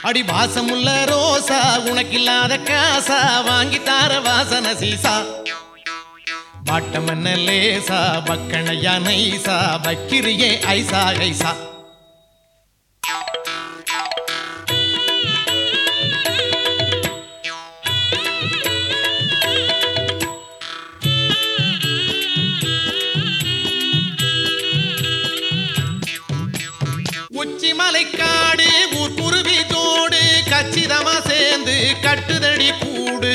அடி வாசமுள்ள ரோசா உனக்கில்லாத காசா வாங்கி தார வாசன சீசா பாட்டம் என்ன லேசா பக்கணையா நைசா பக்கிரியே ஐசா ஐசா உச்சி மலைக்காடு ஊர் குருவி தோடு கச்சிதமா சேர்ந்து கட்டுதடி கூடு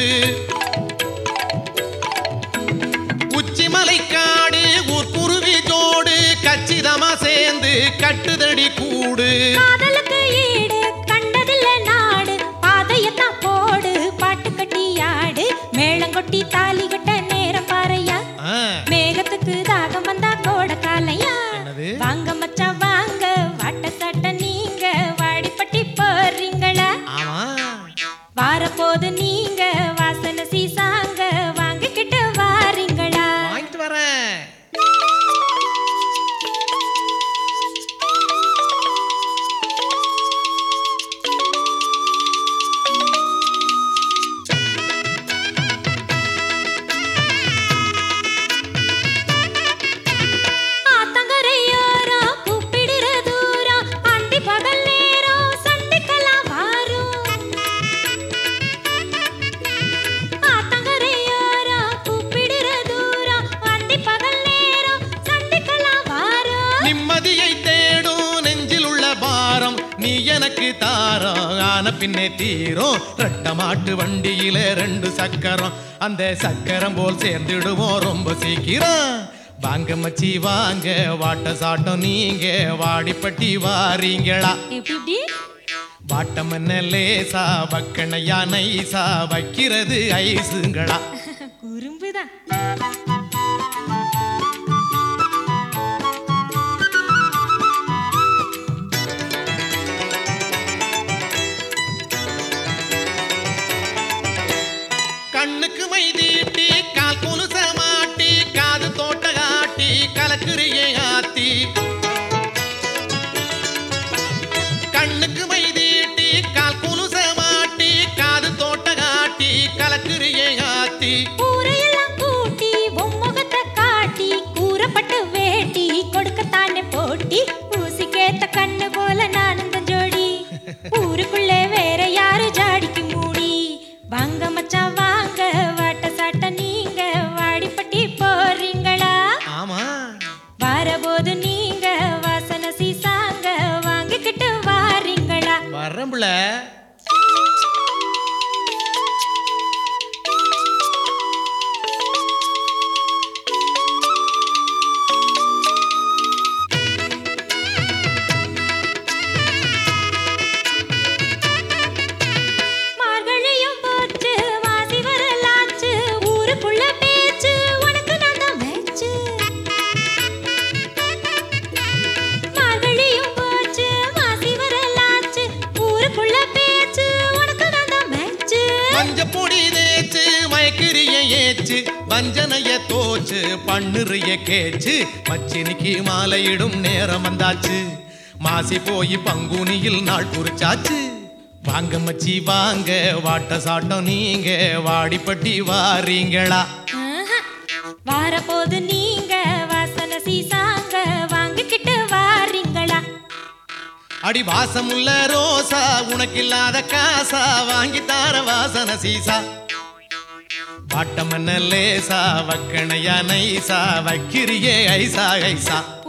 உச்சி மலைக்காடு ஊர் குருவி தோடு கச்சிதமா சேர்ந்து கட்டுதடி கூடு காதலுக்கு ஈடு கண்டதில்ல நாடு பாதையத்தான் போடு பாட்டு கட்டி ஆடு மேளங்கொட்டி தாலி கட்ட நேரம் பாறையா ஆ, மேகத்துக்கு தாகம் வந்தா கோட காலையா என்னது? வாங்க மச்சான் வாங்க வாட்ட சாட்ட நீங்க வாடிப்பட்டி போறீங்களா ஆமா வாரப்போது நீங்க வாசனை சீசாங்க வாங்கிக்கிட்டு வாரீங்களா வாங்கிட்டு வரேன் ஆத்தங்கரையோரம் கூப்பிடுற தூரம் அந்தி பகல் நேரம் சந்திக்கலாம் வாரும் ஆத்தங்கரையோரம் கூப்பிடுற தூரம் அந்தி பகல் நேரம் சந்திக்கலாம் வாரும் நிம்மதியை தேடும் நெஞ்சில் உள்ள பாரம் நீ எனக்கு தாரம் ஆன பின்னே தீரும் ரெட்ட மாட்டு வண்டியில ரெண்டு சக்கரம் அந்த சக்கரம் போல் சேர்ந்துடுவோம் ரொம்ப சீக்கிரம் வாங்க மச்சி வாங்க வாட்ட சாட்டம் நீங்க வாடிப்பட்டி வாரீங்களா எப்படி எப்படி வாட்டம் என்ன லேசா வக்கணையா நைசா வைக்கிறது ஐசுங்களா குறும்புதான் கண்ணுக்கு மை தீட்டி கால் கொலுச மாட்டி காது தோட்ட காட்டி கலக்குறியே ஆத்தி கண்ணுக்கு மை தீட்டி கால் கொலுச மாட்டி காது தோட்ட காட்டி கலக்குறியே ஆத்தி ஊரையெல்லாம் கூட்டி பொம்முகத்தை காட்டி கூறப்பட்டு வேட்டி கொடுக்கத்தானே போட்டி ஊசிக்கேத்த கண்ணு போல நானும் தான் ஜோடி ஊருக்குள்ளே வேற யாரு ஜாடிக்கு மூடி வாங்க மச்சான் வாங்க வாட்ட சாட்ட நீங்க வாடிப்பட்டி போறீங்களா ஆமா வரபோது நீங்க வாசனை சீசாங்க வாங்கிக்கிட்டு வாரீங்களா வரம்புல மார்கழியும் போச்சு வாசி வரலாச்சு ஊருக்குள்ள பேச்சு உனக்கு நான் தான் மேச்சு மார்கழியும் போச்சு வாசி வரலாச்சு ஊருக்குள்ள பேச்சு உனக்கு நான் தான் மேச்சு மஞ்ச பொடி தேச்சு மயக்கிரிய ஏச்சு வஞ்சனைய தோச்சு பண்ணுறிய கேச்சு மச்சினிக்கு மாலையிடும் நேரம் வந்தாச்சு மாசி போய் பங்குனியில் நாள் குறிச்சாச்சு வாங்க மச்சி வாங்க வாட்ட சாட்டம் நீங்க வாடிப்பட்டி வாரீங்களா ஆஹா. வாரபோது நீங்க வாசனை சீசாங்க வாங்கிக்கிட்டு வாரீங்களா அடி வாசமுள்ள ரோசா உனக்கில்லாத காசா வாங்கி தார வாசன சீசா வாட்டம் என்ன லேசா வக்கணையா நைசா வைக்கிறியே ஐசா ஐசா